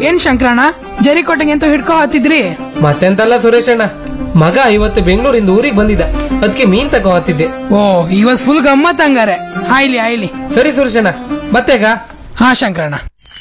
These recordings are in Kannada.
ಏನ್ ಶಂಕರಣ್ಣ ಜರಿಕೋಟೆಗೆ ಅಂತ ಹಿಡ್ಕೊ ಹತ್ತಿದ್ರಿ ಮತ್ತೆಂತಲ್ಲ ಸುರೇಶ್ ಅಣ್ಣ ಮಗ ಇವತ್ತು ಬೆಂಗಳೂರಿಂದ ಊರಿಗೆ ಬಂದಿದ್ದ ಅದಕ್ಕೆ ಮೀನ್ ತಗೋ ಹತ್ತಿದ್ದೆ ಓ ಇವತ್ ಫುಲ್ ಗಮ್ಮತ್ ಹಂಗಾರೆ ಆಯ್ಲಿ ಆಯ್ಲಿ ಸರಿ ಸುರೇಶ್ ಅಣ್ಣ ಮತ್ತೆಗ ಹಾ ಶಂಕರಣ್ಣ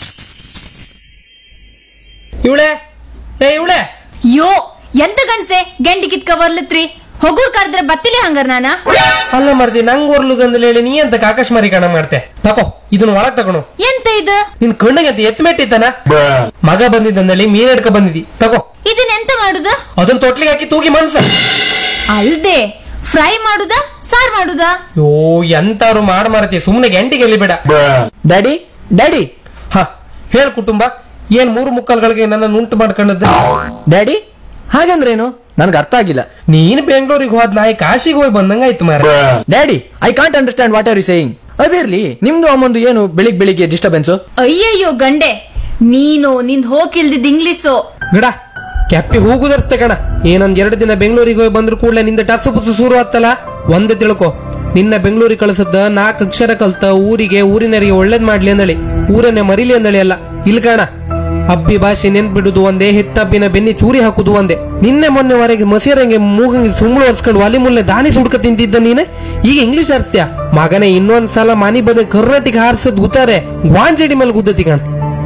ಇವಳೆ ಏ ಇವಳೆ ಯೋ ಎಂತ ಗಂಡ್ಸೆ ಗೆಂಡಿ ಕಿತ್ಕ ಬರ್ಲತ್ರಿ ಹೊಗೂರ್ ಕರೆದ್ರೆ ಬತ್ತಿಲಿ ಹಂಗಾರ ನಾನ ಅಲ್ಲ ಮರ್ದಿ ನಂಗ್ ಓರ್ಲುದಂದ್ರೆ ಹೇಳಿ ನೀ ಅಂತ ಆಕಾಶಮಾರಿ ಕಣ ಮಾಡ್ತೆ ತಕೋ ಇದನ್ನ ಒಳಗ್ ತಗೊಂಡು ಎಂತ ಇದು ನಿನ್ ಕಣ್ಣಿಗೆ ಅಂತ ಎತ್ ಮೆಟ್ಟಿತ್ತಾನ ಮಗ ಬಂದಿದ್ದಂದೇಳಿ ಮೀನ್ ಹಿಡ್ಕ ಬಂದಿದಿ ತಗೋ ಇದನ್ ಎಂತ ಮಾಡುದ ಅದನ್ನ ತೊಟ್ಲಿಗೆ ಹಾಕಿ ತೂಗಿ ಮನ್ಸ ಅಲ್ದೆ ಫ್ರೈ ಮಾಡುದ ಸಾರ್ ಮಾಡುದ ಯೋ ಎಂತಾರು ಮಾಡ್ ಮಾರತಿ ಸುಮ್ನೆ ಗಂಟಿಗೆ ಎಲ್ಲಿ ಬೇಡ ಡ್ಯಾಡಿ ಡ್ಯಾಡಿ ಹ ಹೇಳ್ ಕುಟುಂಬ ಏನ್ ಮೂರು ಮುಕ್ಕಲ್ಗಳಿಗೆ ನನ್ನ ಉಂಟು ಮಾಡ್ಕೊಂಡದ್ದು ಡ್ಯಾಡಿ ಹಾಗಂದ್ರೇನು ನನ್ಗೆ ಅರ್ಥ ಆಗಿಲ್ಲ ನೀನ್ ಬೆಂಗಳೂರಿಗೆ ಹೋದ್ ನಾಯಿ ಕಾಶಿಗೆ ಹೋಗಿ ಬಂದಂಗಾಯ್ತು ಮಾರ daddy I can't understand what are you saying ಅದಿರ್ಲಿ ನಿಮ್ದು ಅಮ್ಮಂದು ಏನು ಬೆಳಿಗ್ ಬೆಳಿಗ್ಗೆ ಡಿಸ್ಟರ್ಬೆನ್ಸ್ ಅಯ್ಯಯ್ಯೋ ಗಂಡೆ ನೀನು ನಿನ್ ಹೋಗಿಲ್ದಿದ್ ಇಂಗ್ಲಿಸು ಗಿಡ ಕೆಪ್ಪಿ ಹೂಗುದರ್ಸ್ತೆ ಕಣ ಏನೊಂದ್ ಎರಡು ದಿನ ಬೆಂಗಳೂರಿಗೆ ಹೋಗಿ ಬಂದ್ರು ಕೂಡಲೇ ನಿಂದ ಟಸು ಪುಸು ಶುರು ಆತ್ತಲ್ಲ ಒಂದೇ ತಿಳ್ಕೊ ನಿನ್ನ ಬೆಂಗಳೂರಿಗೆ ಕಳಿಸದ್ದ ನಾಲ್ಕು ಅಕ್ಷರ ಕಲ್ತ ಊರಿಗೆ ಊರಿನರಿಗೆ ಒಳ್ಳೇದ್ ಮಾಡ್ಲಿ ಅಂದಳಿ ಊರನ್ನೇ ಮರಿಲಿ ಅಂದಳಿ ಅಲ್ಲ ಇಲ್ ಕಾಣ ಅಬ್ಬಿ ಭಾಷೆ ನೆನ್ಪಿಡುದು ಒಂದೇ ಹೆತ್ತಬ್ಬಿನ ಬೆನ್ನಿ ಚೂರಿ ಹಾಕುದು ಒಂದೇ ನಿನ್ನೆ ಮೊನ್ನೆವರೆಗೆ ಮಸೀರಂಗೆ ಮೂಗಂಗೆ ಸುಂಬಳು ಒರ್ಸ್ಕೊಂಡು ಒಲಿ ಮುಲ್ಲೆ ದಾನಿ ಸುಡ್ಕ ತಿಂತಿದ್ದ ನೀನೆ ಈಗ ಇಂಗ್ಲಿಷ್ ಆರಿಸ್ತ್ಯಾ ಮಗನೇ ಇನ್ನೊಂದ್ ಸಲ ಮನಿ ಬದ ಕರ್ನಾಟಕ ಹಾರಿಸದ್ ಗುತ್ತಾರೆ ಗ್ವಾಂಜಡಿ ಮೇಲೆ ಗುದ್ದತಿ ಕಣ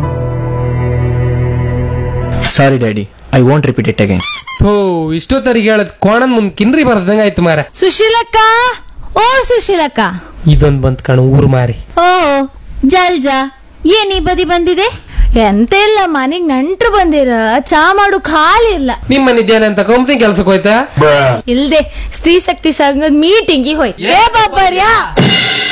sorry daddy I want repeat it again ಥೋ ಇಷ್ಟೊತ್ತರಿಗೆ ಹೇಳದ್ ಕೋಣನ್ ಮುಂದ್ ಕಿನ್ರಿ ಬರ್ದಂಗ ಆಯ್ತು ಮಾರ ಸುಶೀಲಕ್ಕ ಓ ಸುಶೀಲಕ್ಕ ಇದೊಂದ್ ಬಂತ್ ಕಣ ಊರು ಮಾರಿ ಓ ಜಲ್ಜಾ ಏನ್ ಈ ಬದಿ ಬಂದಿದೆ ಎಂತ ಇಲ್ಲ ಮನೆಗ್ ನೆಂಟ್ರು ಬಂದಿರ ಚಾ ಮಾಡು ಖಾಲಿ ಇಲ್ಲ ನಿಮ್ಮ ಮನಿದ್ದೇನೆ ಅಂತ ಕಂಪ್ನಿ ಕೆಲ್ಸಕ್ಕೆ ಹೋಯ್ತಾ ಇಲ್ದೆ ಸ್ತ್ರೀ ಶಕ್ತಿ ಸಂಘದ ಮೀಟಿಂಗ್ ಹೋಯ್ ಏ ಬಾಬರ್ಯಾ